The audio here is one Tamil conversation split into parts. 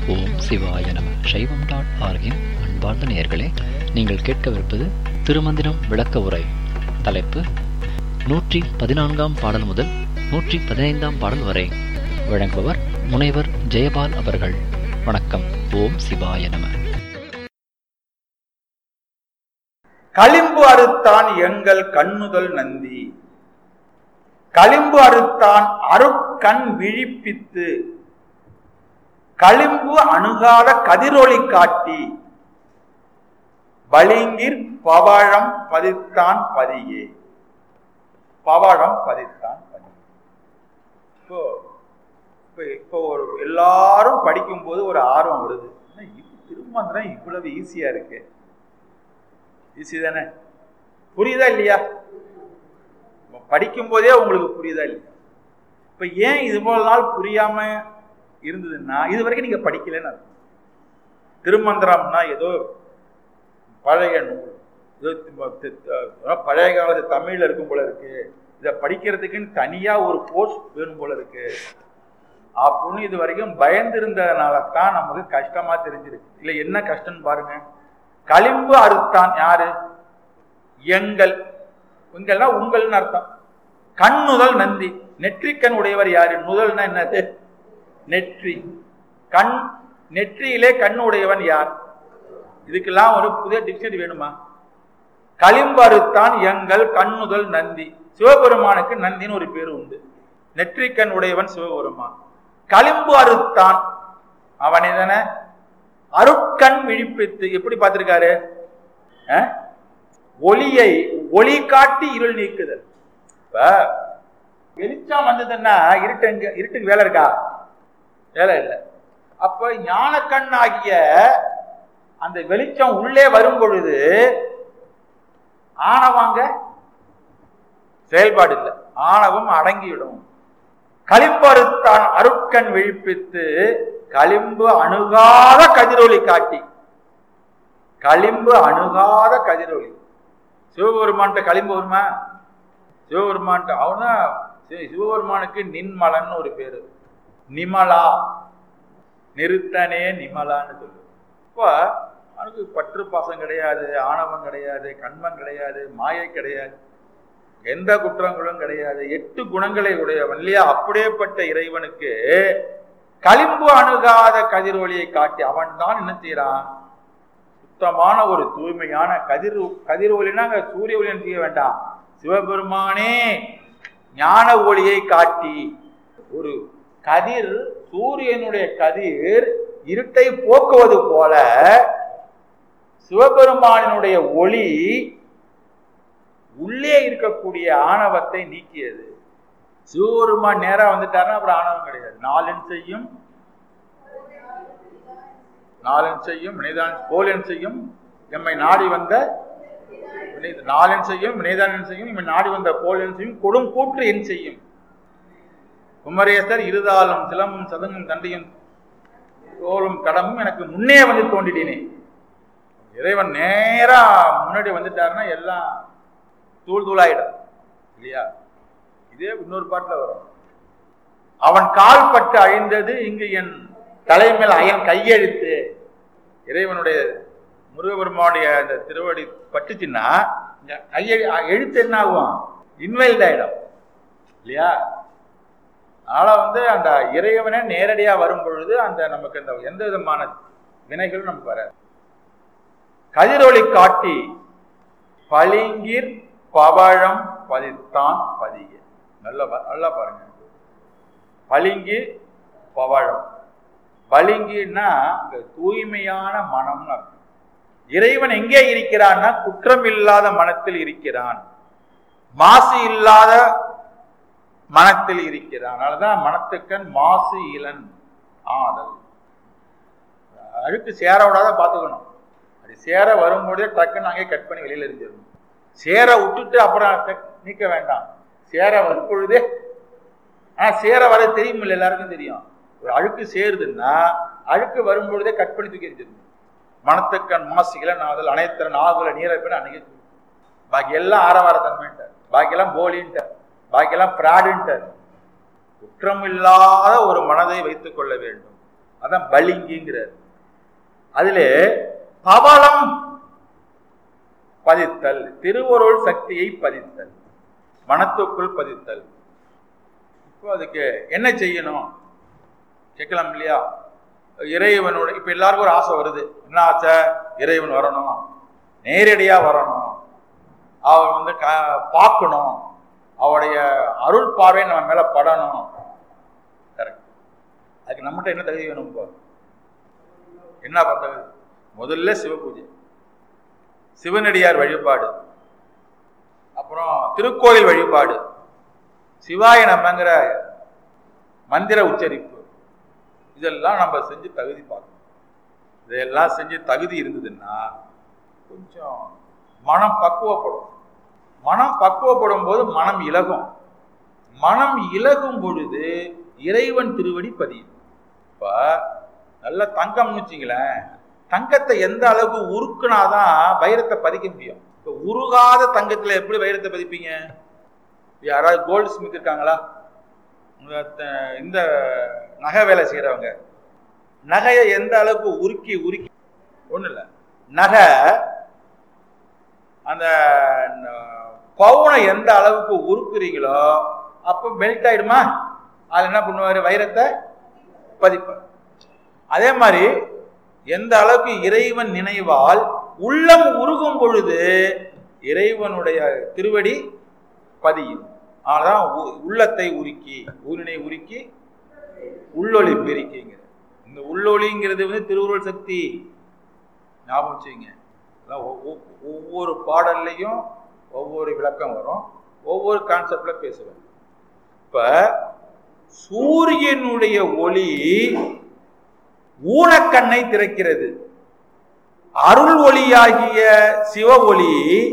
ஓம் சிவாய நம சைவம் டாட் ஆர்கின் அன்பார்ந்த நேயர்களே நீங்கள் கேட்கவிருப்பது திருமந்திரம் விளக்க உரை தலைப்பு நூற்றி பதினான்காம் பாடல் முதல் நூற்றி பதினைந்தாம் பாடல் வரை வழங்குபவர் முனைவர் ஜெயபால் அவர்கள் வணக்கம் ஓம் சிவாய நம களிம்பு அறுத்தான் எங்கள் கண்ணுதல் நந்தி களிம்பு அறுத்தான் அருட்கண் விழிப்பித்து களிம்பு அணுகாத கதிரொளி காட்டி வலிங்கிற் பவழம் பதித்தான் பதியே பவழம் பதித்தான் பதியே இப்போ இப்போ இப்போ ஒரு எல்லாரும் படிக்கும்போது ஒரு ஆர்வம் வருது என்ன இது திருமந்திரம் இவ்வளவு ஈஸியா இருக்கு ஈஸி தானே புரியுதா இல்லையா படிக்கும் போதே உங்களுக்கு புரியுதா இல்லையா இப்ப ஏன் இது போல நாள் புரியாம இருந்ததுன்னா இது வரைக்கும் நீங்க படிக்கலன்னு அர்த்தம் திருமந்திரம்னா ஏதோ பழைய நூல் ஏதோ பழைய காலத்து தமிழ்ல இருக்கும் போல இருக்கு இதை படிக்கிறதுக்குன்னு தனியா ஒரு கோர்ஸ் வேணும் போல இருக்கு அப்படின்னு இது வரைக்கும் பயந்திருந்ததுனால தான் நமக்கு கஷ்டமா தெரிஞ்சிருக்கு இல்ல என்ன கஷ்டம்னு பாருங்க களிம்பு அறுத்தான் யாரு எங்கள் உங்கள்னா உங்கள்னு அர்த்தம் கண் நுதல் நந்தி நெற்றிக்கண் உடையவர் யாரு நுதல்னா என்னது நெற்றி கண் நெற்றியிலே கண் உடையவன் யார் இதுக்கெல்லாம் ஒரு புதிய டிக்ஷனரி வேணுமா களிம்பு அறுத்தான் எங்கள் கண்ணுதல் நந்தி சிவபெருமானுக்கு நந்தின்னு ஒரு பேர் உண்டு நெற்றிக்கண் உடையவன் சிவபெருமான் களிம்பு அறுத்தான் அவனை தானே அருட்கண் விழிப்பித்து எப்படி பார்த்திருக்காரு ஒளியை ஒளி காட்டி இருள் நீக்குதல் இப்ப வெளிச்சம் வந்ததுன்னா இருட்டு இருட்டுக்கு வேலை இருக்கா வேலை இல்லை அப்ப ஞானக்கண் ஆகிய அந்த வெளிச்சம் உள்ளே வரும் பொழுது ஆணவாங்க செயல்பாடு இல்லை ஆணவம் அடங்கிவிடும் களிம்பறுத்தான் அருட்கண் விழிப்பித்து களிம்பு அணுகாத கதிரொலி காட்டி களிம்பு அணுகாத கதிரொலி சிவபெருமான்கிட்ட களிம்பு வருமா சிவபெருமான்கிட்ட அவனா சிவபெருமானுக்கு நின்மலன் ஒரு பேரு நிமலா நிறுத்தனே நிமலான்னு சொல்லு இப்போ அவனுக்கு பற்று பாசம் கிடையாது ஆணவம் கிடையாது கண்மம் கிடையாது மாயை கிடையாது எந்த குற்றங்களும் கிடையாது எட்டு குணங்களை உடையவன் இல்லையா அப்படியேப்பட்ட இறைவனுக்கு களிம்பு அணுகாத கதிரொலியை காட்டி அவன் தான் என்ன செய்யறான் சுத்தமான ஒரு தூய்மையான கதிர் கதிர் ஒளினா அங்க சூரிய ஒளி செய்ய வேண்டாம் சிவபெருமானே ஞான ஒளியை காட்டி ஒரு கதிர் சூரியனுடைய கதிர் இருட்டை போக்குவது போல சிவபெருமானினுடைய ஒளி உள்ளே இருக்கக்கூடிய ஆணவத்தை நீக்கியது சிவபெருமான் நேரா வந்துட்டாருன்னா அப்புறம் ஆணவம் கிடையாது நாலன் செய்யும் நாலன் செய்யும் வினைதான் கோலன் செய்யும் எம்மை நாடி வந்த நாலன் செய்யும் வினைதானன் செய்யும் எம்மை நாடி வந்த கோலன் செய்யும் கொடும் கூற்று என் செய்யும் குமரேசர் இருதாலும் சிலமும் சதங்கும் தண்டையும் தோறும் கடமும் எனக்கு முன்னே வந்து தோண்டிட்டேனே இறைவன் நேரா முன்னாடி வந்துட்டாருன்னா எல்லாம் தூள் தூளாயிடும் இல்லையா இதே இன்னொரு பாட்டில் வரும் அவன் கால் பட்டு அழிந்தது இங்கு என் தலைமையில் அயன் கையெழுத்து இறைவனுடைய முருகபெருமானுடைய அந்த திருவடி பட்டுச்சுன்னா கையெழு எழுத்து என்ன ஆகும் இன்வைல்ட் ஆயிடும் இல்லையா அதனால வந்து அந்த இறைவனே நேரடியா வரும் பொழுது அந்த நமக்கு அந்த எந்த விதமான வினைகளும் நமக்கு வராது கதிரொளி காட்டி பளிங்கிற் பவழம் பதித்தான் பதிய நல்ல நல்லா பாருங்க பளிங்கு பவழம் பளிங்குன்னா தூய்மையான மனம்னு அர்த்தம் இறைவன் எங்கே இருக்கிறான்னா குற்றம் இல்லாத மனத்தில் இருக்கிறான் மாசு இல்லாத மனத்தில் இருக்கிறான் அதனாலதான் மனத்துக்கண் மாசு இளன் ஆதல் அழுக்கு சேர விடாத பார்த்துக்கணும் அப்படி சேர வரும்போதே டக்குன்னு அங்கே கட் பண்ணி வெளியில இருந்துடணும் சேர விட்டுட்டு அப்புறம் நீக்க வேண்டாம் சேர வரும் பொழுதே ஆனா சேர வர தெரியும் இல்லை எல்லாருக்கும் தெரியும் ஒரு அழுக்கு சேருதுன்னா அழுக்கு வரும் பொழுதே கட் பண்ணி தூக்கி எரிஞ்சிடணும் மனத்துக்கண் மாசிகள நாதல் அனைத்திறன் நாகுல நீரப்பின அன்னைக்கு பாக்கி எல்லாம் ஆரவார தன்மைன்ட்டார் பாக்கி எல்லாம் போலின்ட்டார் பாக்கி எல்லாம் பிராடுன்ட்டார் குற்றம் இல்லாத ஒரு மனதை வைத்துக் கொள்ள வேண்டும் அதான் பளிங்குங்கிறார் அதிலே பவளம் பதித்தல் திருவருள் சக்தியை பதித்தல் மனத்துக்குள் பதித்தல் இப்போ அதுக்கு என்ன செய்யணும் கேட்கலாம் இல்லையா இறைவனோட இப்ப எல்லாருக்கும் ஒரு ஆசை வருது என்ன ஆசை இறைவன் வரணும் நேரடியா வரணும் அவன் வந்து க பார்க்கணும் அவருடைய அருள் பார்வை நம்ம மேல படணும் கரெக்ட் அதுக்கு நம்மகிட்ட என்ன தகுதி வேணும் இப்போ என்ன தகுதி முதல்ல சிவபூஜை சிவனடியார் வழிபாடு அப்புறம் திருக்கோயில் வழிபாடு சிவாய நம்மங்கிற மந்திர உச்சரிப்பு இதெல்லாம் நம்ம செஞ்சு தகுதி பார்க்கணும் இதெல்லாம் செஞ்சு தகுதி இருந்ததுன்னா கொஞ்சம் மனம் பக்குவப்படும் மனம் பக்குவப்படும் போது மனம் இலகும் மனம் இலகும் பொழுது இறைவன் திருவடி பதியும் இப்ப நல்ல தங்கம்னு வச்சுங்களேன் தங்கத்தை எந்த அளவுக்கு உருக்குனாதான் வைரத்தை பதிக்க முடியும் இப்ப உருகாத தங்கத்துல எப்படி வைரத்தை பதிப்பீங்க யாராவது கோல்டு ஸ்மித் இருக்காங்களா உங்க த- இந்த நகை வேலை செய்யறவங்க நகையை எந்த அளவுக்கு உருக்கி உருக்கி ஒண்ணு இல்ல நகை அந்த ந- பவுனை எந்த அளவுக்கு உருக்குறீங்களோ அப்ப மெல்ட் ஆயிடுமா அதுல என்ன பண்ணுவாரு வைரத்தை பதிப்பார் அதே மாதிரி எந்த அளவுக்கு இறைவன் நினைவால் உள்ளம் உருகும் பொழுது இறைவனுடைய திருவடி பதியும் ஆனால் உள்ளத்தை உருக்கி ஊரினை உருக்கி உள்ளொளி பெருக்கிங்க இந்த உள்ளொளிங்கிறது வந்து திருவுருள் சக்தி ஞாபகம் வச்சுங்க அதான் ஒ- ஒ- ஒவ்வொரு பாடல்லையும் ஒவ்வொரு விளக்கம் வரும் ஒவ்வொரு கான்செப்ட்ல பேசுவேன் இப்ப சூரியனுடைய ஒளி ஊனக்கண்ணை திறக்கிறது அருள் ஒளியாகிய சிவ ஒளி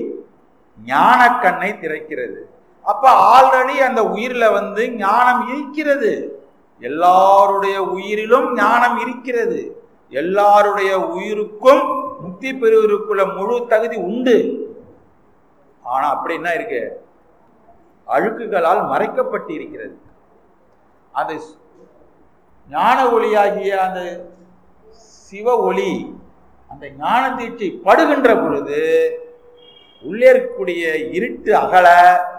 ஞானக்கண்ணை திறக்கிறது அப்ப ஆல்ரெடி அந்த உயிர்ல வந்து ஞானம் இருக்கிறது எல்லாருடைய உயிரிலும் ஞானம் இருக்கிறது எல்லாருடைய உயிருக்கும் முக்தி பெறுவதற்குள்ள முழு தகுதி உண்டு ஆனா அப்படி என்ன இருக்கு அழுக்குகளால் மறைக்கப்பட்டு இருக்கிறது அந்த ஸ்- ஞான ஒளியாகிய அந்த சிவ ஒளி அந்த ஞான தீட்சை படுகின்ற பொழுது உள்ளே இருக்கக்கூடிய இருட்டு அகல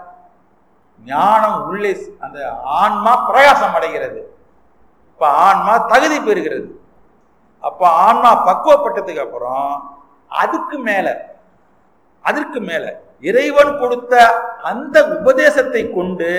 ஞானம் உள்ளே ஸ்- அந்த ஆன்மா பிரகாசம் அடைகிறது இப்ப ஆன்மா தகுதி பெறுகிறது அப்ப ஆன்மா பக்குவப்பட்டதுக்கு அப்புறம் அதுக்கு மேல அதற்கு மேல இறைவன் கொடுத்த அந்த உபதேசத்தை கொண்டு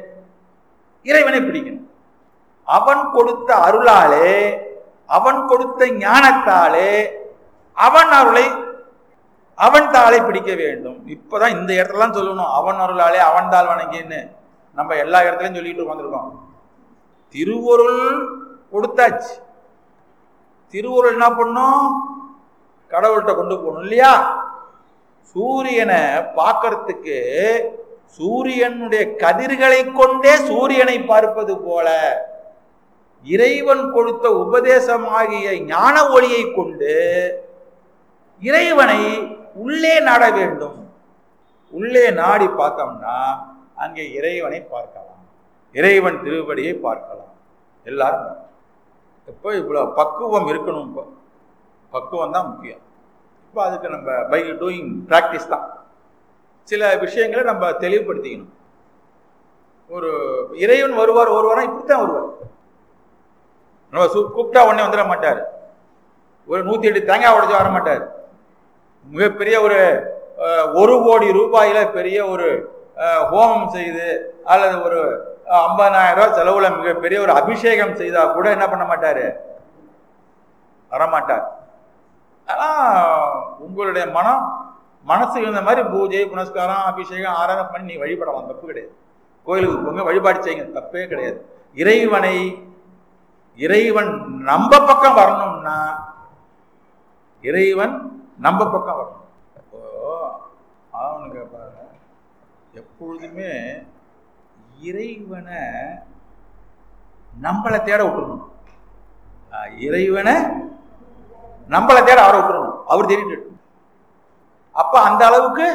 இறைவனை பிடிக்கணும் அவன் கொடுத்த அருளாலே அவன் கொடுத்த ஞானத்தாலே அவன் அருளை அவன் தாளை பிடிக்க வேண்டும் இப்பதான் இந்த இடத்துலலாம் சொல்லணும் அவன் அருளாலே அவன் தாள் வணங்கின்னு நம்ம எல்லா இடத்துலயும் சொல்லிட்டு உட்காந்துருக்கோம் திருவருள் கொடுத்தாச்சு திருவருள் என்ன பண்ணும் கடவுள்கிட்ட கொண்டு போகணும் இல்லையா சூரியனை பார்க்கறதுக்கு சூரியனுடைய கதிர்களை கொண்டே சூரியனை பார்ப்பது போல இறைவன் கொடுத்த உபதேசமாகிய ஞான ஒளியை கொண்டு இறைவனை உள்ளே நாட வேண்டும் உள்ளே நாடி பார்த்தோம்னா அங்கே இறைவனை பார்க்கலாம் இறைவன் திருவடியை பார்க்கலாம் எல்லாரும் பார்க்கலாம். இப்போ இவ்வளோ பக்குவம் இருக்கணும் இப்போ பக்குவம் தான் முக்கியம் இப்போ அதுக்கு நம்ம பை டூயிங் ப்ராக்டிஸ் தான் சில விஷயங்களை நம்ம தெளிவுபடுத்திக்கணும் ஒரு இறைவன் வருவார் வருவாரா இப்படித்தான் வருவார் நம்ம சு- கூப்பிட்டா உடனே வந்துட மாட்டார் ஒரு நூத்தி எட்டு தேங்காய் உடைச்சு வர மாட்டார் மிகப்பெரிய ஒரு அஹ், ஒரு கோடி ரூபாயில பெரிய ஒரு அஹ், ஹோமம் செய்து அல்லது ஒரு அஹ், 50000 ரூபாய் செலவுல மிகப்பெரிய ஒரு அபிஷேகம் செய்தா கூட என்ன பண்ண மாட்டாரு வரமாட்டார் ஆனா உங்களுடைய மனம் மனசு இருந்த மாதிரி பூஜை புனஸ்காரம் அபிஷேகம் ஆராதனை பண்ணி நீ வழிபடலாம் தப்பு கிடையாது கோயிலுக்கு போங்க வழிபாடு செய்யுங்க தப்பே கிடையாது இறைவனை இறைவன் நம்ம பக்கம் வரணும்னா இறைவன் நம்ம பக்கம் வரணும் அப்போ அவனுக்கு பாருங்க எப்பொழுதுமே இறைவனை நம்மளை தேட விட்டுருணும் ஆஹ், இறைவனை நம்மளை தேட அவரை விட்டுறணும் அவர் தேடிட்டு இருக்கணும். அப்ப அந்த அளவுக்கு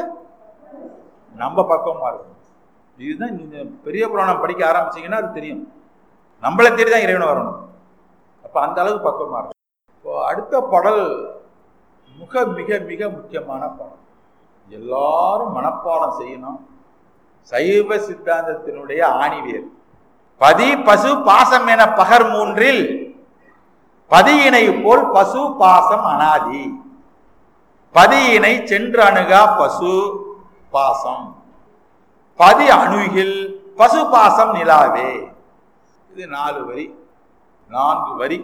நம்ம பக்கமா இருக்கும் இதுதான் நீங்க பெரிய புராணம் படிக்க ஆரம்பிச்சீங்கன்னா அது தெரியும் நம்மளை தேடி தான் இறைவனை வரணும் அப்ப அந்த அளவுக்கு பக்குவமா இருக்கும் இப்போ அடுத்த பாடல் மிக மிக மிக முக்கியமான பாடம் எல்லாரும் மனப்பாடம் செய்யணும் சைவ சித்தாந்தத்தினுடைய ஆணிவேர் பதி பசு பாசம் என பகர் மூன்றில் பதியினை போல் பசு பாசம் அனாதி பதியினை சென்று அணுகா பசு பாசம் பதி அணுகில் பசு பாசம் நிலாவே இது நாலு வரி நான்கு வரி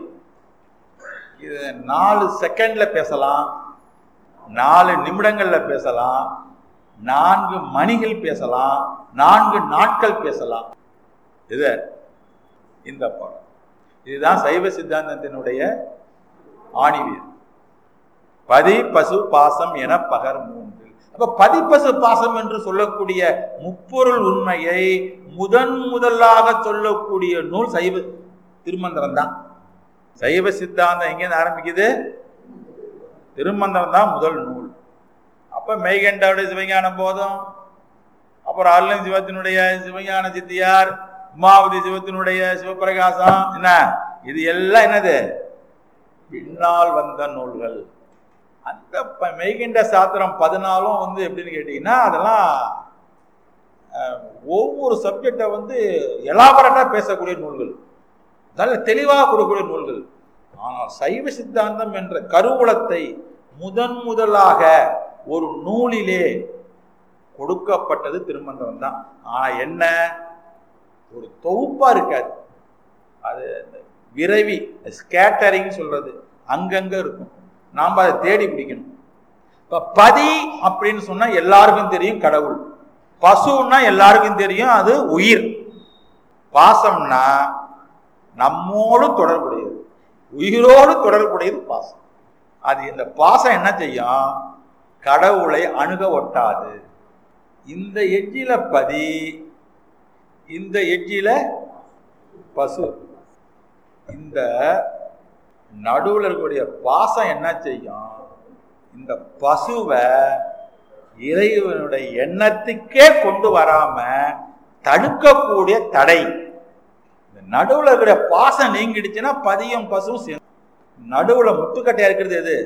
இது நாலு செகண்ட்ல பேசலாம் நாலு நிமிடங்கள்ல பேசலாம் நான்கு மணிகள் பேசலாம் நான்கு நாட்கள் பேசலாம் இது இந்த பாடம் இதுதான் சைவ சித்தாந்தத்தினுடைய ஆணிவீர் பதி பசு பாசம் என பகர் மூன்று அப்ப பதி பசு பாசம் என்று சொல்லக்கூடிய முப்பொருள் உண்மையை முதன் முதலாக சொல்லக்கூடிய நூல் சைவ திருமந்திரம் தான் சைவ சித்தாந்தம் எங்கேருந்து ஆரம்பிக்குது திருமந்திரம் தான் முதல் நூல் அப்ப மெய்கண்டாவுடைய சிவஞான போதம் அப்புறம் அருளன் சிவத்தினுடைய சிவஞான சித்தியார் உமாவதி சிவத்தினுடைய சிவபிரகாசம் என்ன இது எல்லாம் என்னது பின்னால் வந்த நூல்கள் அந்த ப- மெய்கின்ற சாத்திரம் பதினாலும் வந்து எப்படின்னு கேட்டீங்கன்னா அதெல்லாம் அஹ், ஒவ்வொரு சப்ஜெக்டை வந்து எலாபரேட்டா பேசக்கூடிய நூல்கள் நல்ல தெளிவாக கொடுக்கக்கூடிய நூல்கள் ஆனால் சைவ சித்தாந்தம் என்ற கருவூலத்தை முதன் முதலாக ஒரு நூலிலே கொடுக்கப்பட்டது திருமந்திரம் தான் ஆனா என்ன ஒரு தொகுப்பா இருக்காது அது அந்த விரைவி ஸ்கேட்டரிங் சொல்றது அங்கங்க இருக்கும் நாம் அதை தேடி பிடிக்கணும் இப்ப பதி அப்படின்னு சொன்னா எல்லாருக்கும் தெரியும் கடவுள் பசுன்னா எல்லாருக்கும் தெரியும் அது உயிர் பாசம்னா நம்மோடு தொடர்புடையது உயிரோடு தொடர்புடையது பாசம் அது இந்த பாசம் என்ன செய்யும் கடவுளை அணுக ஒட்டாது இந்த எட்ஜில பதி இந்த எட்ஜில பசு இந்த நடுவுல இருக்கக்கூடிய பாசம் என்ன செய்யும் இந்த பசுவை இறைவனுடைய எண்ணத்துக்கே கொண்டு வராம தடுக்கக்கூடிய தடை இந்த நடுவுல இருக்கிற பாசம் நீங்கிடுச்சுன்னா பதியும் பசுவும் சேர்ந்து நடுவுல முட்டுக்கட்டையா இருக்கிறது எது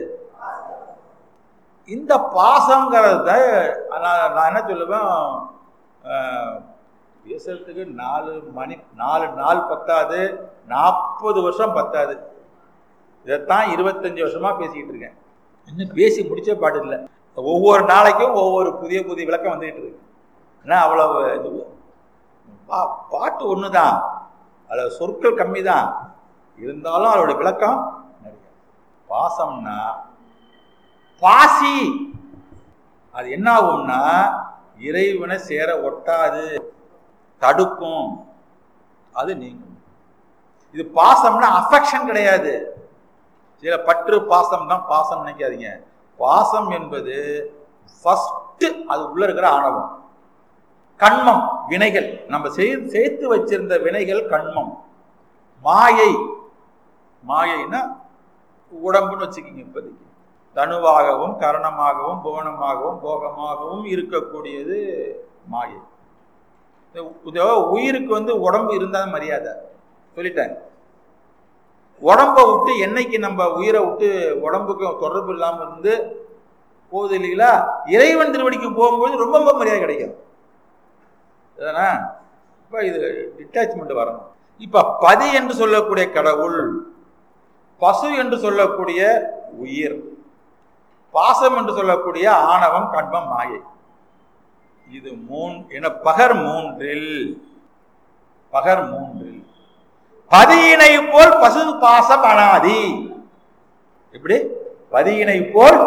இந்த பாசங்கிறத நான் நான் என்ன சொல்லுவேன் அஹ், பேசுறதுக்கு நாலு மணி நாலு நாள் பத்தாது நாற்பது வருஷம் பத்தாது இதைத்தான் இருபத்தஞ்சு வருஷமா பேசிக்கிட்டு இருக்கேன் இன்னும் பேசி முடிச்ச பாட்டு இல்லை ஒவ்வொரு நாளைக்கும் ஒவ்வொரு புதிய புதிய விளக்கம் வந்துகிட்டு இருக்கு ஏன்னா அவ்வளவு இது பா- பாட்டு ஒன்று தான் அதில் சொற்கள் கம்மி தான் இருந்தாலும் அதோட விளக்கம் நிறைய பாசம்னா பாசி அது என்ன ஆகும்னா இறைவனை சேர ஒட்டாது தடுக்கும் அது நீங்கும் இது பாசம்னா அஃபெக்ஷன் கிடையாது சில பற்று பாசம் தான் பாசம் நினைக்காதீங்க பாசம் என்பது ஃபர்ஸ்ட் அது உள்ள இருக்கிற ஆணவம் கண்மம் வினைகள் நம்ம செய்- சேர்த்து வச்சிருந்த வினைகள் கண்மம் மாயை மாயைன்னா உடம்புன்னு வச்சுக்கிங்க இப்போதைக்கு தனுவாகவும் கரணமாகவும் புவனமாகவும் போகமாகவும் இருக்கக்கூடியது மாயை இந்த இது உயிருக்கு வந்து உடம்பு இருந்தால் மரியாதை சொல்லிட்டேன் உடம்பை விட்டு என்னைக்கு நம்ம உயிரை விட்டு உடம்புக்கு தொடர்பு இல்லாமல் இருந்து போகுது இல்லைங்களா இறைவன் திருவடிக்கு போகும்போது ரொம்ப ரொம்ப மரியாதை கிடைக்கும் இதுதானே இப்போ இது டிட்டாச்மெண்ட் வரணும் இப்போ பதி என்று சொல்லக்கூடிய கடவுள் பசு என்று சொல்லக்கூடிய உயிர் பாசம் என்று சொல்லக்கூடிய ஆணவம் கண்மம் மாயை இது மூன் என பகர் மூன்றில் பகர் மூன்றில் பதியினை போல் பசு பாசம் அனாதி எப்படி பதியினை போல்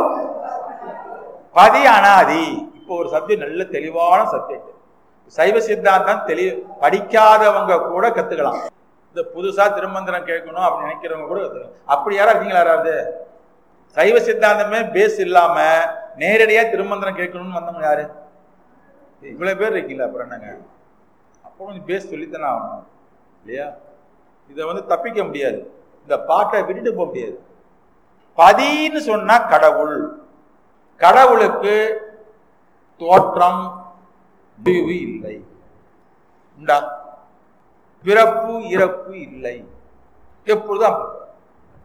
பதி அனாதி இப்போ ஒரு சப்ஜெக்ட் நல்ல தெளிவான சப்ஜெக்ட் சைவ சித்தாந்தம் தெளி படிக்காதவங்க கூட கத்துக்கலாம் இந்த புதுசா திருமந்திரம் கேட்கணும் அப்படின்னு நினைக்கிறவங்க கூட கத்துக்கலாம் அப்படி யாரா இருக்கீங்களா யாராவது சைவ சித்தாந்தமே பேஸ் இல்லாம நேரடியா திருமந்திரம் கேட்கணும்னு வந்தவங்க யாரு இவ்வளவு பேர் இருக்கீங்களா அப்புறம் என்னங்க அப்போ கொஞ்சம் பேஸ் சொல்லித்தானே ஆகணும் இல்லையா இதை வந்து தப்பிக்க முடியாது இந்த பாட்டை விட்டுட்டு போக முடியாது பதின்னு சொன்னா கடவுள் கடவுளுக்கு தோற்றம் முடிவு இல்லை உண்டா பிறப்பு இறப்பு இல்லை எப்பொழுதும் அப்படி.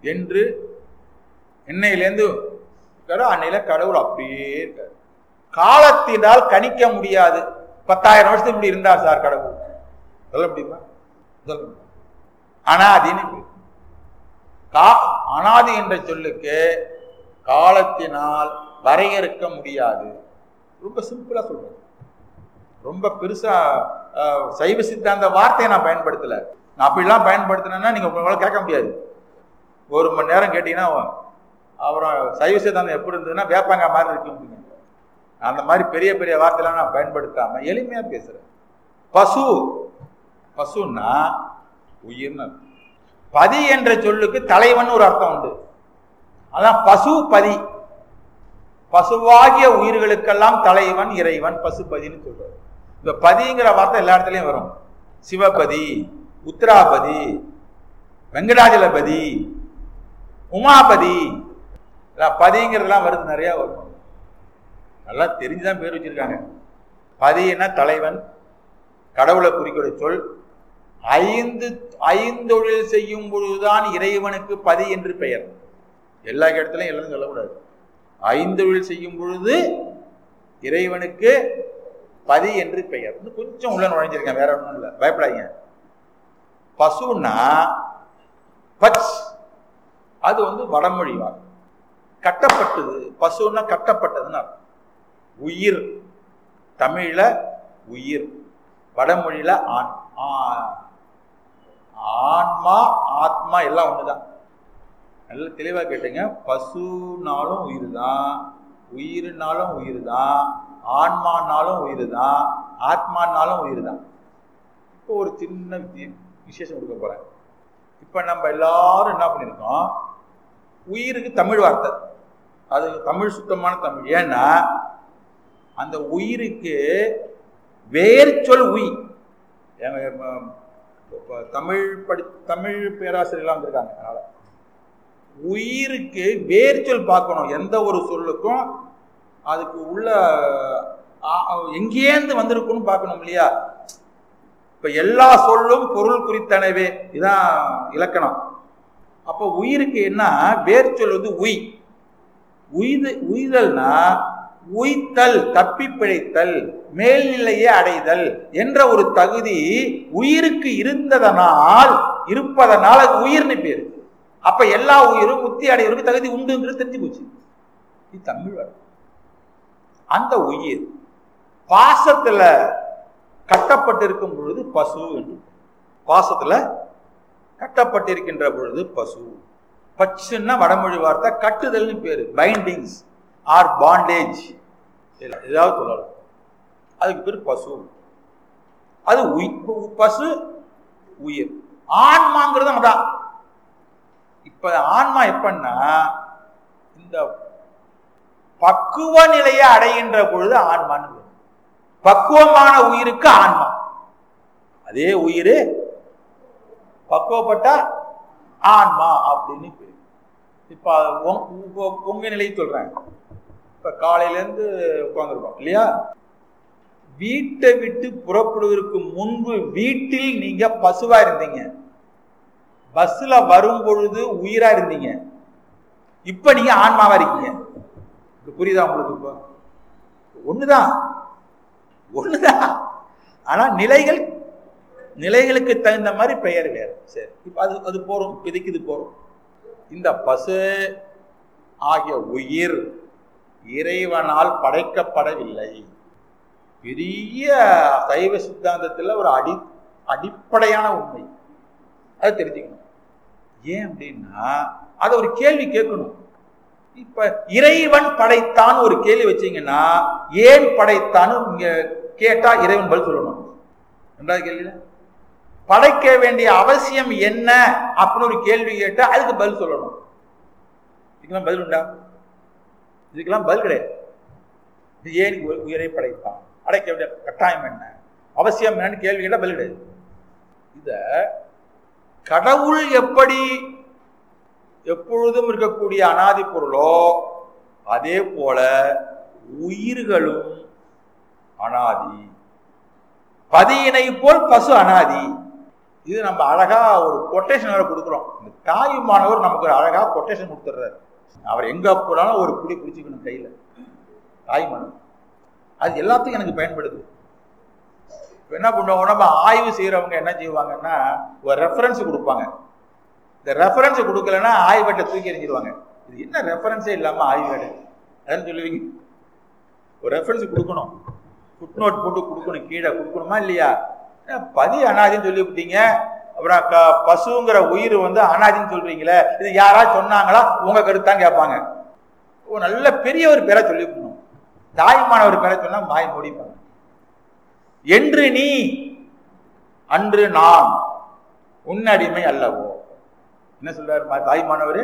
என்று என்னையிலேருந்து அன்னையில கடவுள் அப்படியே இருக்காரு காலத்தினால் கணிக்க முடியாது பத்தாயிரம் வருஷத்துக்கு இப்படி இருந்தார் சார் கடவுள் சொல்ல முடியுமா சொல்ல முடியுமா அனாதின்னு பேர். கா அனாதி என்ற சொல்லுக்கு காலத்தினால் வரையறுக்க முடியாது ரொம்ப சிம்பிளா சொல்றேன் ரொம்ப பெருசா அஹ், சைவ சித்தாந்த வார்த்தையை நான் பயன்படுத்தல நான் அப்படிலாம் பயன்படுத்தினேன்னா நீங்க உங்களால கேட்க முடியாது ஒரு மணி நேரம் கேட்டீங்கன்னா அப்புறம் சைவ சித்தாந்தம் எப்படி இருந்ததுன்னா வேப்பாங்க மாதிரி இருக்குங்க அந்த மாதிரி பெரிய பெரிய வார்த்தைலாம் நான் பயன்படுத்தாம எளிமையா பேசுறேன் பசு பசுன்னா உயிர்னு அர்த்தம். பதி என்ற சொல்லுக்கு தலைவன் ஒரு அர்த்தம் உண்டு அதான் பசு பதி பசுவாகிய உயிர்களுக்கெல்லாம் தலைவன் இறைவன் பசுபதின்னு சொல்றாரு இந்த பதிங்கிற வார்த்தை எல்லா இடத்துலயும் வரும் சிவபதி உத்ராபதி வெங்கடாஜலபதி உமாபதி எல்லாம் பதிங்கிறதுலாம் வருது நிறைய வரும் நல்லா தெரிஞ்சுதான் பேர் வச்சிருக்காங்க பதின்னா தலைவன் கடவுளை குறிக்கிற சொல் ஐந்து ஐந்தொழில் செய்யும் பொழுதுதான் இறைவனுக்கு பதி என்று பெயர் எல்லா இடத்துலையும் எல்லாரும் சொல்லக்கூடாது ஐந்தொழில் செய்யும் பொழுது இறைவனுக்கு பதி என்று பெயர் இன்னும் கொஞ்சம் உள்ள நுழைஞ்சிருக்கேன் வேற ஒன்றும் இல்லை பயப்படாதீங்க பசுன்னா பச் அது வந்து வடமொழி வார்த்தை கட்டப்பட்டது பசுன்னா கட்டப்பட்டதுன்னு அர்த்தம் உயிர் தமிழ்ல உயிர் வடமொழியில ஆண் ஆ- ஆன்மா ஆத்மா எல்லாம் ஒண்ணுதான் நல்ல தெளிவா கேட்டுங்க பசுனாலும் உயிர் தான் உயிர்னாலும் உயிர் தான் ஆன்மானாலும் உயிர் தான் ஆத்மானாலும் உயிர் தான் இப்போ ஒரு சின்ன வி- விசேஷம் கொடுக்க போறேன் இப்ப நம்ம எல்லாரும் என்ன பண்ணிருக்கோம் உயிருக்கு தமிழ் வார்த்தை அது தமிழ் சுத்தமான தமிழ் ஏன்னா அந்த உயிருக்கு வேர் சொல் உய் எங்க ம- இப்ப தமிழ் படி தமிழ் பேராசிரியர்லாம் வந்திருக்காங்க அதனால உயிருக்கு வேர் சொல் பார்க்கணும் எந்த ஒரு சொல்லுக்கும் அதுக்கு உள்ள ஆ- எங்கேருந்து வந்திருக்குன்னு பார்க்கணும் இல்லையா இப்ப எல்லா சொல்லும் பொருள் குறித்தனவே இதான் இலக்கணம் அப்போ உயிருக்கு என்ன வேர் சொல் வந்து உய் உய்து உய்தல்னா உய்த்தல் தப்பி பிழைத்தல் மேல்நிலையை அடைதல் என்ற ஒரு தகுதி உயிருக்கு இருந்ததனால் இருப்பதனால் அது உயிர்னு பேரு அப்ப எல்லா உயிரும் முத்தி அடைவதற்கு தகுதி உண்டுங்கிறது தெரிஞ்சு போச்சு இது தமிழ் வார்த்தை. அந்த உயிர் பாசத்துல கட்டப்பட்டிருக்கும் பொழுது பசு என்று பாசத்துல கட்டப்பட்டிருக்கின்ற பொழுது பசு பச்சுன்னா வடமொழி வார்த்தை கட்டுதல்னு பேரு பைண்டிங்ஸ் ஆர் பாண்டேஜ் ஏதாவது சொல்லலாம் அதுக்கு பேர் பசு அது உய்- பசு உயிர் ஆன்மாங்கிறது அதான் இப்ப ஆன்மா எப்பன்னா இந்த பக்குவ நிலையை அடைகின்ற பொழுது ஆன்மான்னு பேரு. பக்குவமான உயிருக்கு ஆன்மா அதே உயிர் பக்குவப்பட்ட ஆன்மா அப்படின்னு பேரு இப்ப உங்க- உங்க- உங்க நிலையை சொல்றேன் இப்ப காலையில இருந்து உட்காந்துருக்கோம் இல்லையா வீட்டை விட்டு புறப்படுவதற்கு முன்பு வீட்டில் நீங்க பசுவா இருந்தீங்க பஸ்ல வரும் பொழுது உயிரா இருந்தீங்க இப்ப நீங்க ஆன்மாவா இருக்கீங்க இது புரியுதா உங்களுக்கு இப்போ ஒண்ணுதான் ஒண்ணுதான் ஆனா நிலைகள் நிலைகளுக்கு தகுந்த மாதிரி பெயர் வேறு சரி இப்ப அது அது போறோம் இப்போதைக்கு இது போறோம் இந்த பசு ஆகிய உயிர் இறைவனால் படைக்கப்படவில்லை பெரிய சைவ சித்தாந்தத்துல ஒரு அடி அடிப்படையான உண்மை அதை தெரிஞ்சுக்கணும் ஏன் அப்படின்னா அதை ஒரு கேள்வி கேட்கணும் இப்ப இறைவன் படைத்தான் ஒரு கேள்வி வச்சீங்கன்னா ஏன் படைத்தான்னு இங்க கேட்டா இறைவன் பதில் சொல்லணும் ரெண்டாவது கேள்வியில படைக்க வேண்டிய அவசியம் என்ன அப்படின்னு ஒரு கேள்வி கேட்டா அதுக்கு பதில் சொல்லணும் இதுக்கெல்லாம் பதில் உண்டா இதுக்கெல்லாம் பதில் கிடையாது இது ஏன் உ- உயிரை படைத்தான் அடைக்க வேண்டிய கட்டாயம் என்ன அவசியம் என்னன்னு கேள்வி கேட்டா பதில் கிடையாது இத கடவுள் எப்படி எப்பொழுதும் இருக்கக்கூடிய அனாதி பொருளோ அதே போல உயிர்களும் அனாதி பதியினை போல் பசு அனாதி இது நம்ம அழகா ஒரு கொட்டேஷன் வேற கொடுக்குறோம் இந்த தாயுமானவர் நமக்கு ஒரு அழகா கொட்டேஷன் கொடுத்துட்றாரு அவர் எங்க போனாலும் ஒரு புடி பிடிச்சிக்கணும் கையில தாய்மானவர் அது எல்லாத்துக்கும் எனக்கு பயன்படுது இப்ப என்ன பண்ணுவாங்க நம்ம ஆய்வு செய்யறவங்க என்ன செய்வாங்கன்னா ஒரு ரெஃபரன்ஸ் கொடுப்பாங்க இந்த ரெஃபரன்ஸ் கொடுக்கலன்னா ஆய்வேட்டை தூக்கி எறிஞ்சிருவாங்க இது என்ன ரெஃபரன்ஸே இல்லாம ஆய்வேடு அதான் சொல்லுவீங்க ஒரு ரெஃபரன்ஸ் கொடுக்கணும் ஃபுட் நோட் போட்டு கொடுக்கணும் கீழே கொடுக்கணுமா இல்லையா ஏன் பதி அனாதின்னு சொல்லி விட்டீங்க அப்புறம் க பசுங்கிற உயிர் வந்து அனாதின்னு சொல்றீங்களே இது யாராவது சொன்னாங்களா உங்க கருத்தான் கேட்பாங்க ஒரு நல்ல பெரிய ஒரு பேரை சொல்லி விடணும் தாய்மான ஒரு பேரை சொன்னா வாய் முடிப்பாங்க என்று நீ அன்று நான் உன்னடிமை அல்லவோ என்ன சொல்றாரு மா- தாய்மானவரு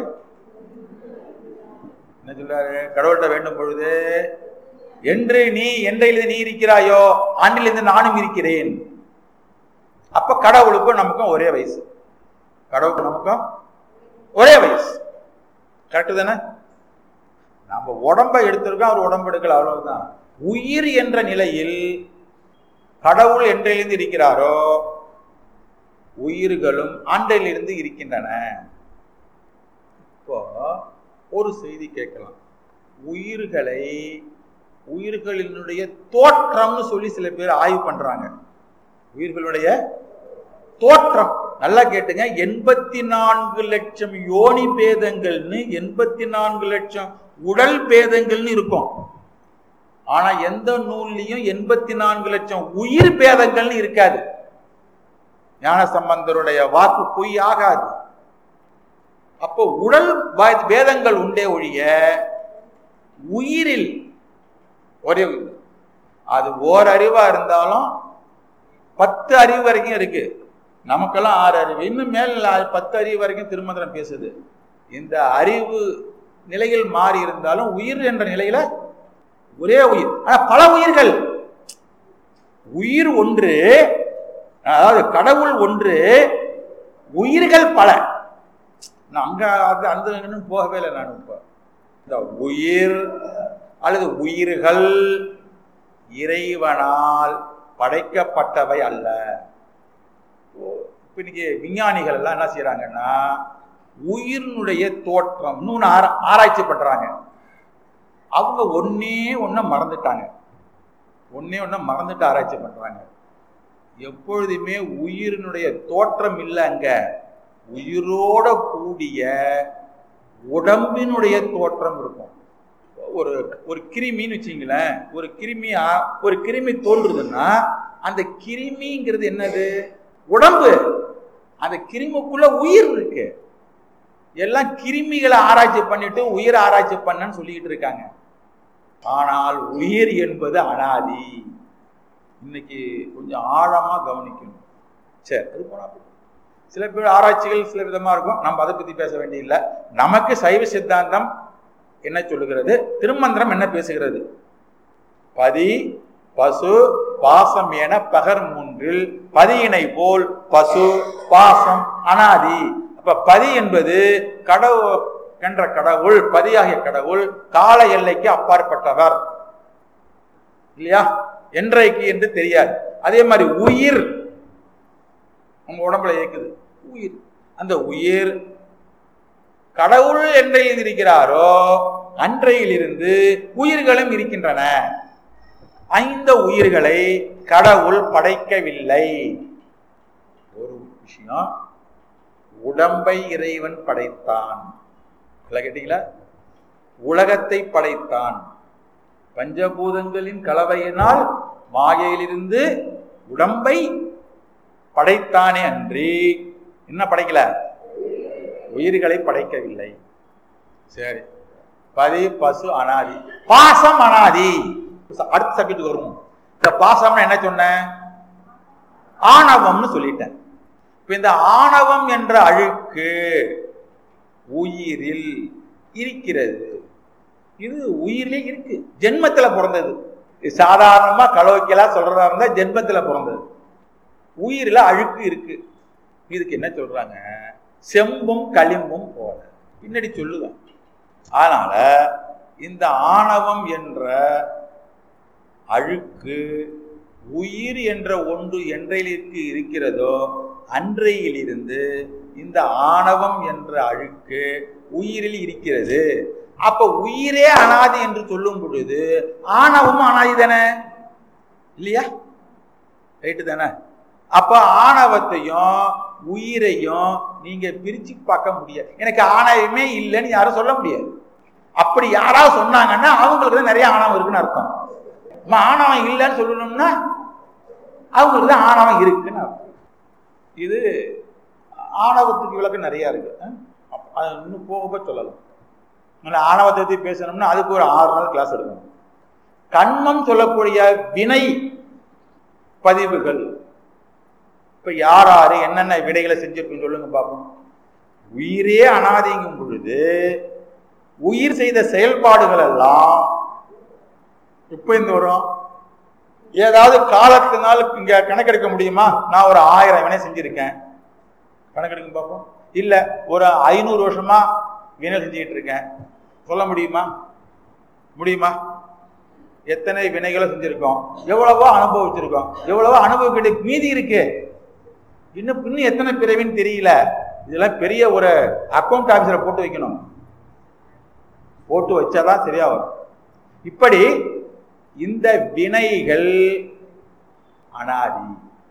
என்ன சொல்றாரு கடவுள்கிட்ட வேண்டும் பொழுது என்று நீ என்றையிலிருந்து நீ இருக்கிறாயோ ஆண்டிலிருந்து நானும் இருக்கிறேன் அப்ப கடவுளுக்கும் நமக்கும் ஒரே வயசு கடவுளுக்கும் நமக்கும் ஒரே வயசு கரெக்டு தானே நம்ம உடம்பை எடுத்திருக்கோம் அவர் உடம்பு எடுக்கல அவ்வளவுதான் உயிர் என்ற நிலையில் கடவுள் என்றையிலிருந்து இருக்கிறாரோ உயிர்களும் ஆண்டையிலிருந்து இருக்கின்றன இப்போ ஒரு செய்தி கேட்கலாம் உயிர்களை உயிர்களினுடைய தோற்றம்னு சொல்லி சில பேர் ஆய்வு பண்றாங்க உயிர்களுடைய தோற்றம் நல்லா கேட்டுங்க எண்பத்தி நான்கு லட்சம் யோனி பேதங்கள்னு எண்பத்தி நான்கு லட்சம் உடல் பேதங்கள்னு இருக்கும் ஆனா எந்த நூல்லையும் எண்பத்தி நான்கு லட்சம் உயிர் பேதங்கள்னு இருக்காது ஞான சம்பந்தருடைய வாக்கு பொய் ஆகாது அப்போ உடல் பா- பேதங்கள் உண்டே ஒழிய உயிரில் ஒரே உயிர். அது ஓர் அறிவா இருந்தாலும் பத்து அறிவு வரைக்கும் இருக்கு நமக்கெல்லாம் ஆறு அறிவு இன்னும் மேல் ஆ- பத்து அறிவு வரைக்கும் திருமந்திரம் பேசுது இந்த அறிவு நிலையில் மாறி இருந்தாலும் உயிர் என்ற நிலையில ஒரே உயிர் ஆனா பல உயிர்கள் உயிர் ஒன்று அதாவது கடவுள் ஒன்று உயிர்கள் பல நான் அங்க அது அந்த இன்னும் போகவே இல்லை நான் இப்போ இந்த உயிர் அல்லது உயிர்கள் இறைவனால் படைக்கப்பட்டவை அல்ல இப்போ இன்னைக்கு விஞ்ஞானிகள் எல்லாம் என்ன செய்றாங்கன்னா உயிரினுடைய தோற்றம்னு ஒன்று ஆரா ஆராய்ச்சி பண்றாங்க அவங்க ஒன்னே ஒன்றை மறந்துட்டாங்க ஒன்னே ஒன்றை மறந்துட்டு ஆராய்ச்சி பண்றாங்க எப்பொழுதுமே உயிரினுடைய தோற்றம் இல்லை அங்க உயிரோட கூடிய உடம்பினுடைய தோற்றம் இருக்கும் ஒரு ஒரு கிருமின்னு வச்சுங்களேன் ஒரு கிருமி ஆ- ஒரு கிருமி தோன்றுதுன்னா அந்த கிருமிங்கிறது என்னது உடம்பு அந்த கிருமிக்குள்ள உயிர் இருக்கு எல்லாம் கிருமிகளை ஆராய்ச்சி பண்ணிட்டு உயிர் ஆராய்ச்சி பண்ணன்னு சொல்லிக்கிட்டு இருக்காங்க ஆனால் உயிர் என்பது அனாதி இன்னைக்கு கொஞ்சம் ஆழமா கவனிக்கணும் சரி அது போனா போதும். சில பேர் ஆராய்ச்சிகள் சில விதமா இருக்கும் நம்ம அதை பத்தி பேச வேண்டியதில்லை நமக்கு சைவ சித்தாந்தம் என்ன சொல்லுகிறது திருமந்திரம் என்ன பேசுகிறது பதி பசு பாசம் என பகர் மூன்றில் பதியினை போல் பசு பாசம் அனாதி அப்ப பதி என்பது கடவுள் என்ற கடவுள் பதியாகிய கடவுள் கால எல்லைக்கு அப்பாற்பட்டவர் இல்லையா என்றைக்கு என்று தெரியாது அதே மாதிரி உயிர் உங்க உடம்புல இயக்குது உயிர் அந்த உயிர் கடவுள் என்றையில் இருக்கிறாரோ அன்றையிலிருந்து உயிர்களும் இருக்கின்றன ஐந்த உயிர்களை கடவுள் படைக்கவில்லை ஒரு விஷயம் உடம்பை இறைவன் படைத்தான் நல்லா கேட்டீங்களா உலகத்தை படைத்தான் பஞ்சபூதங்களின் கலவையினால் மாயையிலிருந்து உடம்பை படைத்தானே அன்றி என்ன படைக்கல உயிர்களை படைக்கவில்லை சரி பதி பசு அனாதி பாசம் அனாதி அடுத்த சப்ஜெக்ட் வருவோம் இந்த பாசம்னா என்ன சொன்னேன் ஆணவம்னு சொல்லிட்டேன் இப்ப இந்த ஆணவம் என்ற அழுக்கு உயிரில் இருக்கிறது இது உயிரிலே இருக்கு ஜென்மத்துல பிறந்தது இது சாதாரணமா கலோக்கியலா சொல்றதா இருந்தா ஜென்மத்துல பிறந்தது உயிரில அழுக்கு இருக்கு இதுக்கு என்ன சொல்றாங்க செம்பும் களிம்பும் போல பின்னாடி சொல்லுவேன் அதனால இந்த ஆணவம் என்ற அழுக்கு உயிர் என்ற ஒன்று என்றையிலிருக்கு இருக்கிறதோ அன்றையிலிருந்து இந்த ஆணவம் என்ற அழுக்கு உயிரில் இருக்கிறது அப்ப உயிரே அனாதி என்று சொல்லும் பொழுது ஆணவமும் அனாதி தானே இல்லையா ரைட்டு தானே அப்ப ஆணவத்தையும் உயிரையும் நீங்க பிரிச்சு பார்க்க முடியாது எனக்கு ஆணவமே இல்லைன்னு யாரும் சொல்ல முடியாது அப்படி யாராவது சொன்னாங்கன்னா அவங்களுக்கு தான் நிறைய ஆணவம் இருக்குன்னு அர்த்தம் நம்ம ஆணவம் இல்லைன்னு சொல்லணும்னா அவங்களுக்கு தான் ஆணவம் இருக்குன்னு அர்த்தம் இது ஆணவத்துக்கு விளக்கம் நிறைய இருக்கு அஹ்? அப்ப அது இன்னும் போக போக சொல்லலாம் அதனால ஆணவத்தை பத்தி பேசணும்னா அதுக்கு ஒரு ஆறு நாள் கிளாஸ் எடுக்கணும் கண்மம் சொல்லக்கூடிய வினை பதிவுகள் இப்ப யார் யாரு என்னென்ன விடைகளை செஞ்சிருக்குன்னு சொல்லுங்க பார்ப்போம் உயிரே அனாதிங்கும் பொழுது உயிர் செய்த செயல்பாடுகள் எல்லாம் இப்ப இந்த வரும் ஏதாவது காலத்தினால் இங்க கணக்கெடுக்க முடியுமா நான் ஒரு ஆயிரம் வினை செஞ்சிருக்கேன் கணக்கெடுக்க பார்ப்போம் இல்ல ஒரு ஐநூறு வருஷமா வினை செஞ்சுக்கிட்டு இருக்கேன் சொல்ல முடியுமா முடியுமா எத்தனை வினைகளை செஞ்சிருக்கோம் எவ்வளவோ அனுபவிச்சிருக்கோம் எவ்வளவோ அனுபவிக்கிட்டு மீதி இருக்கு இன்னும் இன்னும் எத்தனை பிறவின்னு தெரியல இதெல்லாம் பெரிய ஒரு அக்கௌண்ட் ஆபீஸரை போட்டு வைக்கணும் போட்டு வச்சாதான் சரியா வரும் இப்படி இந்த வினைகள் அனாதி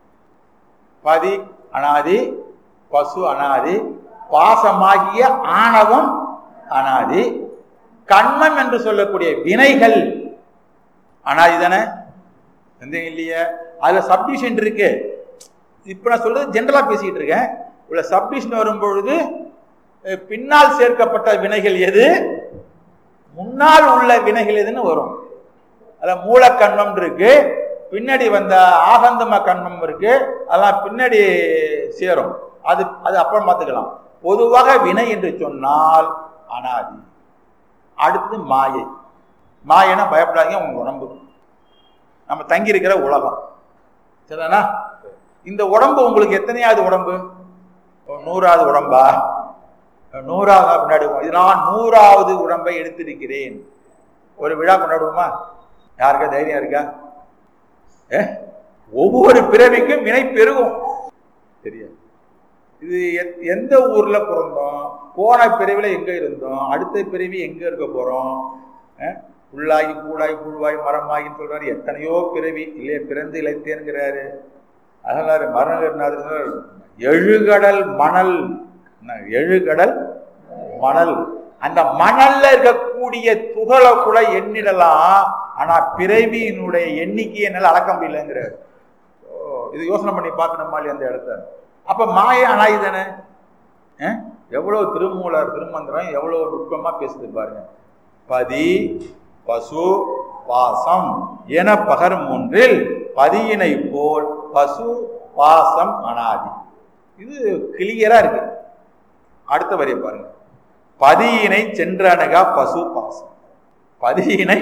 பதி அனாதி பசு அனாதி பாசமாகிய ஆணவம் அனாதி கண்மம் என்று சொல்லக்கூடிய வினைகள் அனாதி தானே சந்தேகம் இல்லையே அதுல சப்டிஷன் இருக்கு இப்ப நான் சொல்றது ஜென்ரலா பேசிட்டு இருக்கேன் உள்ள சப்டிஷன் வரும் பொழுது அஹ், பின்னால் சேர்க்கப்பட்ட வினைகள் எது முன்னால் உள்ள வினைகள் எதுன்னு வரும் அதுல மூலக்கண்மம் இருக்கு பின்னாடி வந்த ஆகந்தம கண்மம் இருக்கு அதெல்லாம் பின்னாடி சேரும் அது அது அப்புறம் பார்த்துக்கலாம் பொதுவாக வினை என்று சொன்னால் அனாதி அடுத்து மாயை மாயைனா பயப்படாதீங்க உங்க உடம்பு நம்ம தங்கி இருக்கிற உலகம் சரிதானா இந்த உடம்பு உங்களுக்கு எத்தனையாவது உடம்பு ஒரு நூறாவது உடம்பா நூறாவது கொண்டாடி இது நான் நூறாவது உடம்பை எடுத்திருக்கிறேன் ஒரு விழா கொண்டாடுவோமா யாருக்கா தைரியம் இருக்கா ஏ? ஒவ்வொரு பிறவிக்கும் வினை பெருகும் தெரியாது இது எத்- எந்த ஊர்ல பிறந்தோம் போன பிறவில எங்க இருந்தோம் அடுத்த பிறவி எங்க இருக்க போறோம் அஹ்? புல்லாகி பூடாகி புழுவாய் மரமாகின்னு சொல்றாரு எத்தனையோ பிறவி இல்லையே பிறந்து இழைத்தேங்கிறாரு அதனால மரணநாதர் எழுகடல் மணல் என்ன, எழுகடல் மணல் அந்த மணல்ல இருக்கக்கூடிய துகளை கூட எண்ணிடலாம் ஆனா பிறவியினுடைய எண்ணிக்கையை என்னால அளக்க முடியலங்கிறாரு ஓ, இது யோசனை பண்ணி பார்க்கணுமா இல்லையா அந்த இடத்த அப்ப மாய அனாய் தானே அஹ்? எவ்வளவு திருமூலர் திருமந்திரம் எவ்வளவு நுட்பமா பேசுது பாருங்க பதி பசு பாசம் என பகர் மூன்றில் பதியினை போல் பசு பாசம் அனாதி இது கிளியரா இருக்கு அடுத்த வரியை பாருங்க பதியினை சென்றணுகா பசு பாசம் பதியினை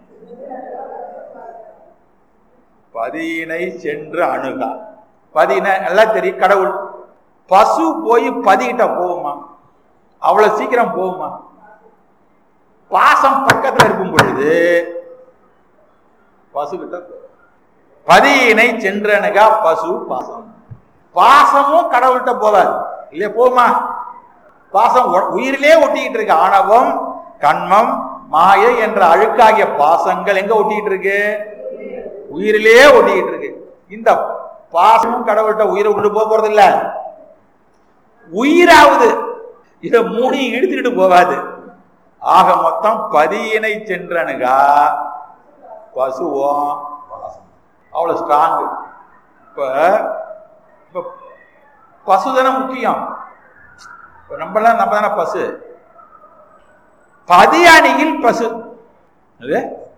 பதியினை சென்று அணுகா பதியினை நல்லா தெரியும் கடவுள் பசு போய் பதிகிட்ட போகுமா அவ்வளவு சீக்கிரம் போகுமா பாசம் பக்கத்துல இருக்கும் பொழுது பசு கிட்ட போகும். பதியினை சென்றணுகா பசு பாசம் பாசமும் கடவுள்கிட்ட போகாது இல்லையா போகுமா பாசம் ஒ- உயிரிலே ஒட்டிக்கிட்டு இருக்கு ஆணவம் கண்மம் மாயை என்ற அழுக்காகிய பாசங்கள் எங்க ஒட்டிக்கிட்டு இருக்கு உயிரிலே ஒட்டிக்கிட்டு இருக்கு இந்த பாசமும் கடவுள்கிட்ட உயிரை கொண்டு போக போறது இல்ல உயிராவது இத மூணையும் இழுத்துக்கிட்டு போகாது ஆக மொத்தம் பதியினை சென்றனுகா பசுவோம் பாசம் அவ்வளவு ஸ்ட்ராங் இப்ப இப்ப பசு தானே முக்கியம் இப்ப நம்மளாம் நம்ம தானே பசு பதி அணியில் பசு அது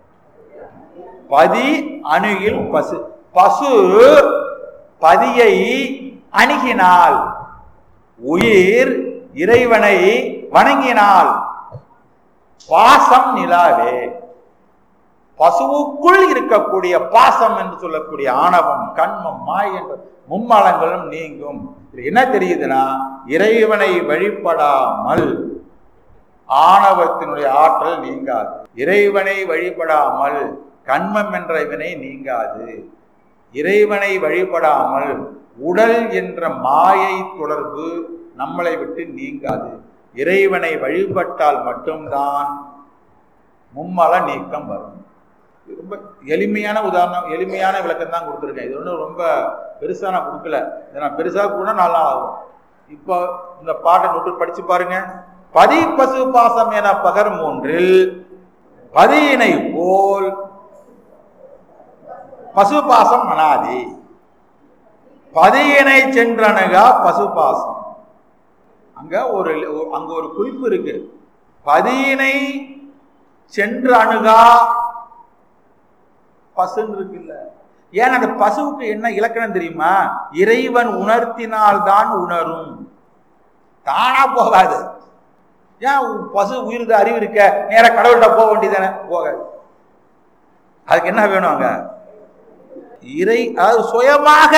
பதி அணுகில் பசு பசு பதியை அணுகினால் உயிர் இறைவனை வணங்கினால் பாசம் நிலாவே பசுவுக்குள் இருக்கக்கூடிய பாசம் என்று சொல்லக்கூடிய ஆணவம் கண்மம் மாய் என்ற மும்மலங்களும் நீங்கும் இது என்ன தெரியுதுன்னா இறைவனை வழிபடாமல் ஆணவத்தினுடைய ஆற்றல் நீங்காது இறைவனை வழிபடாமல் கண்மம் என்ற வினை நீங்காது இறைவனை வழிபடாமல் உடல் என்ற மாயை தொடர்பு நம்மளை விட்டு நீங்காது இறைவனை வழிபட்டால் மட்டும்தான் மும்மல நீக்கம் வரும் இது ரொம்ப எளிமையான உதாரணம் எளிமையான விளக்கம் தான் கொடுத்துருக்கேன் இது ஒன்றும் ரொம்ப பெருசா நான் கொடுக்கல இதை நான் பெருசா கூட நாலு நாள் ஆகும் இப்போ இந்த பாட்டை நோட்டு படிச்சு பாருங்க பதி பசு பாசம் என பகர் மூன்றில் பதியினை போல் பசு பாசம் அனாதி பதியினை சென்றணுகா பசு பாசம் அங்க ஒரு அங்க ஒரு குறிப்பு இருக்கு பதியினை சென்று அணுகா பசுன்னு இருக்குல்ல ஏன் அந்த பசுவுக்கு என்ன இலக்கணம் தெரியுமா இறைவன் உணர்த்தினால்தான் உணரும் தானா போகாது ஏன் பசு உயிருக்கு அறிவு இருக்க நேர கடவுள்கிட்ட போக வேண்டியதானே போகாது அதுக்கு என்ன வேணும் அங்க இறை அதாவது சுயமாக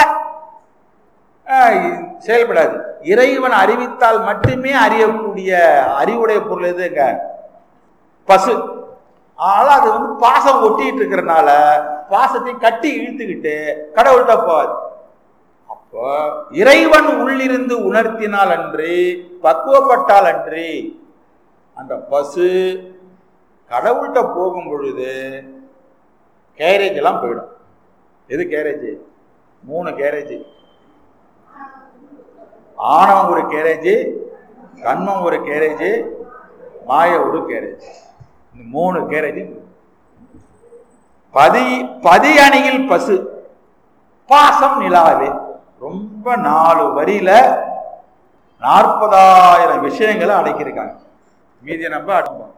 செயல்படாது இறைவன் அறிவித்தால் மட்டுமே அறியக்கூடிய அறிவுடைய பொருள் எதுங்க பசு ஆனால் அது வந்து பாசம் ஒட்டிட்டு இருக்கிறனால பாசத்தை கட்டி இழுத்துக்கிட்டு கடவுள்கிட்ட போகாது அப்போ இறைவன் உள்ளிருந்து உணர்த்தினால் அன்றி பக்குவப்பட்டால் அன்றி அந்த பசு கடவுள்கிட்ட போகும் பொழுது கேரேஜ் எல்லாம் போயிடும் எது கேரேஜ் மூணு கேரேஜ் ஆணவம் ஒரு கேரேஜ் கண்மம் ஒரு கேரேஜ் மாய ஒரு கேரேஜ் இந்த மூணு கேரேஜ் பதி பதி அணியில் பசு பாசம் நிலாவே ரொம்ப நாலு வரியில நாற்பதாயிரம் விஷயங்களை அடக்கியிருக்காங்க மீதியை நம்ம அடப்போம்